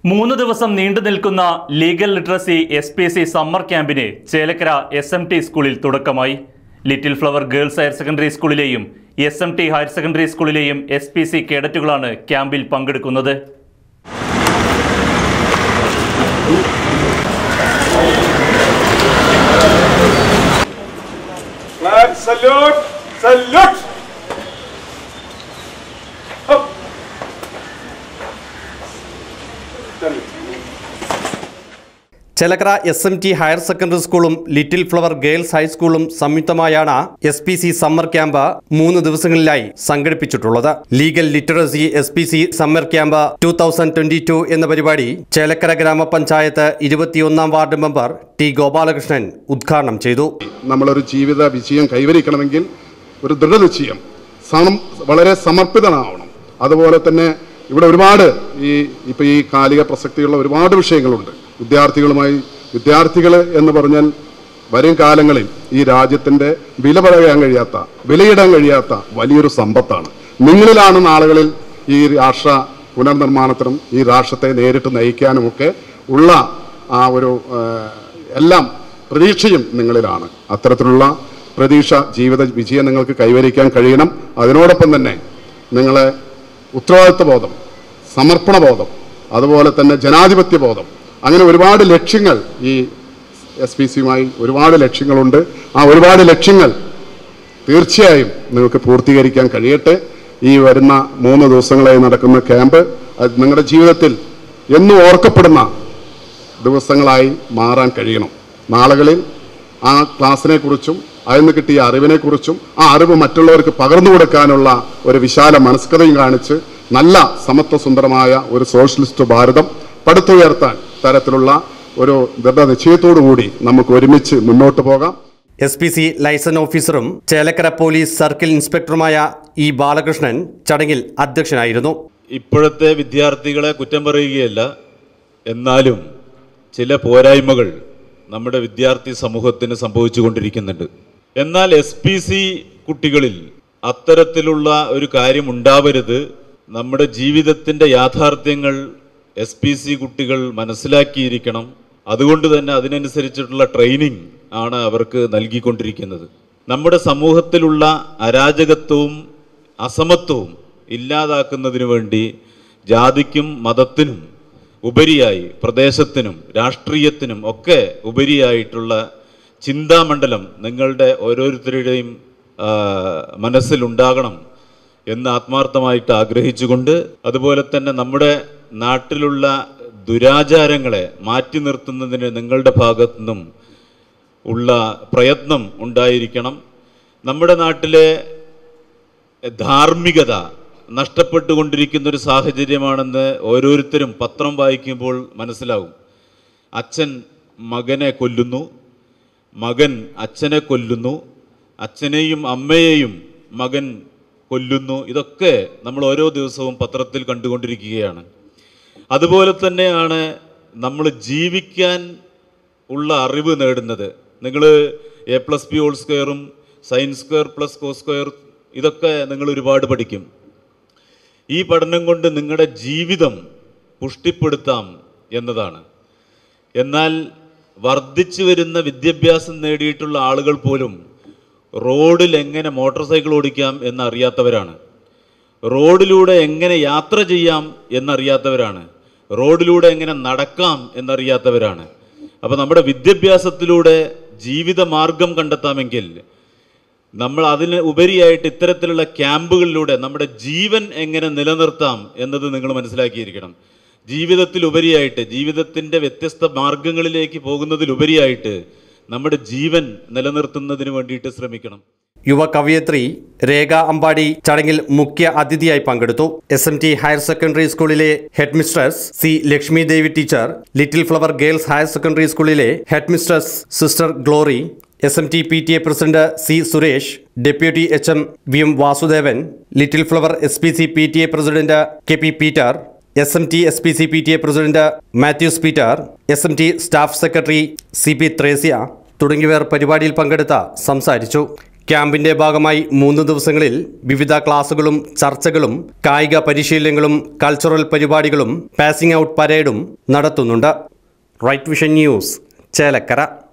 മൂന്ന് ദിവസം നീണ്ടു നിൽക്കുന്ന legal literacy S P C summer ക്യാമ്പിന് ചേലക്കര എസ് എം ടി സ്കൂളിൽ തുടക്കമായി little flower girls higher secondary സ്കൂളിലെയും S M T higher secondary സ്കൂളിലെയും എസ് പി സി കേഡറ്റുകളാണ് ക്യാമ്പിൽ പങ്കെടുക്കുന്നത് Flag salute! Salute! Up. Tell me. Chelakkara S M T higher secondary സ്കൂളും little flower girls ഹൈസ്കൂളും സംയുക്തമായാണ് S P C summer camp മൂന്ന് ദിവസങ്ങളിലായി സംഘടിപ്പിച്ചിട്ടുള്ളത് legal literacy S P C summer camp two thousand twenty two എന്ന പരിപാടി ചേലക്കര ഗ്രാമപഞ്ചായത്ത് ഇരുപത്തിയൊന്നാം വാർഡ് മെമ്പർ ടി ഗോപാലകൃഷ്ണൻ ഉദ്ഘാടനം ചെയ്തു നമ്മളൊരു ജീവിത വിജയം കൈവരിക്കണമെങ്കിൽ ഒരു ദൃഢനിശ്ചയം സം വളരെ സമർപ്പിതനാവണം അതുപോലെ തന്നെ ഇവിടെ ഒരുപാട് ഈ ഇപ്പൊ ഈ കാലിക പ്രസക്തിയുള്ള ഒരുപാട് വിഷയങ്ങളുണ്ട് വിദ്യാർത്ഥികളുമായി വിദ്യാർത്ഥികൾ എന്ന് പറഞ്ഞാൽ വരും കാലങ്ങളിൽ ഈ രാജ്യത്തിന്റെ വില പറയാൻ കഴിയാത്ത വിലയിടാൻ കഴിയാത്ത വലിയൊരു സമ്പത്താണ് നിങ്ങളിലാണ് നാളുകളിൽ ഈ രാഷ്ട്ര പുനർനിർമ്മാണത്തിനും ഈ രാഷ്ട്രത്തെ നേരിട്ട് നയിക്കാനുമൊക്കെ ഉള്ള ആ ഒരു ആ, എല്ലാം പ്രതീക്ഷയും നിങ്ങളിലാണ് അത്തരത്തിലുള്ള പ്രതീക്ഷ ജീവിത വിജയം നിങ്ങൾക്ക് കൈവരിക്കാൻ കഴിയണം അതിനോടൊപ്പം തന്നെ നിങ്ങളെ ഉത്തരവാദിത്വ ബോധം സമർപ്പണ ബോധം അതുപോലെ തന്നെ ജനാധിപത്യ ബോധം അങ്ങനെ ഒരുപാട് ലക്ഷ്യങ്ങൾ ഈ എസ് പി സിയുമായി ഒരുപാട് ലക്ഷ്യങ്ങളുണ്ട് ആ ഒരുപാട് ലക്ഷ്യങ്ങൾ തീർച്ചയായും നിങ്ങൾക്ക് പൂർത്തീകരിക്കാൻ കഴിയട്ടെ ഈ വരുന്ന മൂന്ന് ദിവസങ്ങളായി നടക്കുന്ന ക്യാമ്പ് അത് നിങ്ങളുടെ ജീവിതത്തിൽ എന്നും ഓർക്കപ്പെടുന്ന ദിവസങ്ങളായി മാറാൻ കഴിയണം നാളുകളിൽ ആ ക്ലാസ്സിനെ കുറിച്ചും അതിന് കിട്ടിയ അറിവിനെ കുറിച്ചും ആ അറിവ് മറ്റുള്ളവർക്ക് പകർന്നു കൊടുക്കാനുള്ള ഒരു വിശാല മനസ്കതയും കാണിച്ച് നല്ല സമത്വസുന്ദരമായ ഒരു സോഷ്യലിസ്റ്റ് ഭാരതം പടുത്തുയർത്താൻ തരത്തിലുള്ള ഒരു ദൃഢനിശ്ചയത്തോടു കൂടി നമുക്ക് ഒരുമിച്ച് മുന്നോട്ട് പോകാം എസ് പി സി ലൈസൺ ഓഫീസറും ചേലക്കര പോലീസ് സർക്കിൾ ഇൻസ്പെക്ടറുമായ ഇ ബാലകൃഷ്ണൻ ചടങ്ങിൽ അധ്യക്ഷനായിരുന്നു ഇപ്പോഴത്തെ വിദ്യാർത്ഥികളെ കുറ്റം പറയുകയല്ല എന്നാലും ചില പോരായ്മകൾ നമ്മുടെ വിദ്യാർത്ഥി സമൂഹത്തിന് സംഭവിച്ചുകൊണ്ടിരിക്കുന്നുണ്ട് എന്നാൽ എസ് പി സി കുട്ടികളിൽ അത്തരത്തിലുള്ള ഒരു കാര്യം ഉണ്ടാവരുത് നമ്മുടെ ജീവിതത്തിൻ്റെ യാഥാർത്ഥ്യങ്ങൾ എസ് പി സി കുട്ടികൾ മനസ്സിലാക്കിയിരിക്കണം അതുകൊണ്ട് തന്നെ അതിനനുസരിച്ചിട്ടുള്ള ട്രെയിനിങ് ആണ് അവർക്ക് നൽകിക്കൊണ്ടിരിക്കുന്നത് നമ്മുടെ സമൂഹത്തിലുള്ള അരാജകത്വവും അസമത്വവും ഇല്ലാതാക്കുന്നതിനു വേണ്ടി ജാതിക്കും മതത്തിനും ഉപരിയായി പ്രദേശത്തിനും രാഷ്ട്രീയത്തിനും ഒക്കെ ഉപരിയായിട്ടുള്ള ചിന്താമണ്ഡലം നിങ്ങളുടെ ഓരോരുത്തരുടെയും ആ, മനസ്സിലുണ്ടാകണം എന്ന് ആത്മാർത്ഥമായിട്ട് ആഗ്രഹിച്ചുകൊണ്ട് അതുപോലെ തന്നെ നമ്മുടെ നാട്ടിലുള്ള ദുരാചാരങ്ങളെ മാറ്റി നിർത്തുന്നതിന് നിങ്ങളുടെ ഭാഗത്തു നിന്നും ഉള്ള പ്രയത്നം ഉണ്ടായിരിക്കണം നമ്മുടെ നാട്ടിലെ ധാർമ്മികത നഷ്ടപ്പെട്ടുകൊണ്ടിരിക്കുന്ന ഒരു സാഹചര്യമാണെന്ന് ഓരോരുത്തരും പത്രം വായിക്കുമ്പോൾ മനസ്സിലാവും അച്ഛൻ മകനെ കൊല്ലുന്നു മകൻ അച്ഛനെ കൊല്ലുന്നു അച്ഛനെയും അമ്മയെയും മകൻ കൊല്ലുന്നു ഇതൊക്കെ നമ്മൾ ഓരോ ദിവസവും പത്രത്തിൽ കണ്ടുകൊണ്ടിരിക്കുകയാണ് അതുപോലെ തന്നെയാണ് നമ്മൾ ജീവിക്കാൻ ഉള്ള അറിവ് നേടുന്നത് നിങ്ങൾ എ പ്ലസ് ബി ഹോൾ സ്ക്വയറും sin square plus cos square ഇതൊക്കെ നിങ്ങൾ ഒരുപാട് പഠിക്കും ഈ പഠനം കൊണ്ട് നിങ്ങളുടെ ജീവിതം പുഷ്ടിപ്പെടുത്താം എന്നതാണ് എന്നാൽ വർദ്ധിച്ചു വരുന്ന വിദ്യാഭ്യാസം നേടിയിട്ടുള്ള ആളുകൾ പോലും റോഡിൽ എങ്ങനെ മോട്ടോർ സൈക്കിൾ ഓടിക്കാം എന്നറിയാത്തവരാണ് റോഡിലൂടെ എങ്ങനെ യാത്ര ചെയ്യാം എന്നറിയാത്തവരാണ് റോഡിലൂടെ എങ്ങനെ നടക്കാം എന്നറിയാത്തവരാണ് അപ്പോൾ നമ്മുടെ വിദ്യാഭ്യാസത്തിലൂടെ ജീവിത മാർഗം കണ്ടെത്താമെങ്കിൽ നമ്മൾ അതിന് ഉപരിയായിട്ട് ഇത്തരത്തിലുള്ള ക്യാമ്പുകളിലൂടെ നമ്മുടെ ജീവൻ എങ്ങനെ നിലനിർത്താം എന്നത് നിങ്ങൾ മനസ്സിലാക്കിയിരിക്കണം ജീവിതത്തിൽ ഉപരിയായിട്ട് ജീവിതത്തിൻ്റെ വ്യത്യസ്ത മാർഗങ്ങളിലേക്ക് പോകുന്നതിലുപരിയായിട്ട് നമ്മുടെ ജീവൻ നിലനിർത്തുന്നതിന് വേണ്ടിയിട്ട് ശ്രമിക്കണം യുവ കവയത്രി രേഖ അമ്പാടി ചടങ്ങിൽ മുഖ്യ അതിഥിയായി പങ്കെടുത്തു S M T higher secondary സ്കൂളിലെ head mistress C Lakshmi Devi teacher little flower girls higher secondary സ്കൂളിലെ head mistress sister Glory S M T P T A president C Suresh deputy H M V M Vasudevan little flower S P C P T A president K P Peter S M T S P C P T A president Mathews Peter S M T staff secretary C P Thresia തുടങ്ങിയവർ പരിപാടിയിൽ പങ്കെടുത്ത സംസാരിച്ചു ക്യാമ്പിന്റെ ഭാഗമായി മൂന്ന് ദിവസങ്ങളിൽ വിവിധ ക്ലാസുകളും ചർച്ചകളും കായിക പരിശീലനങ്ങളും കൾച്ചറൽ പരിപാടികളും പാസിംഗ് ഔട്ട് പരേഡും നടത്തുന്നുണ്ട് റൈറ്റ് വിഷൻ ന്യൂസ് ചേലക്കര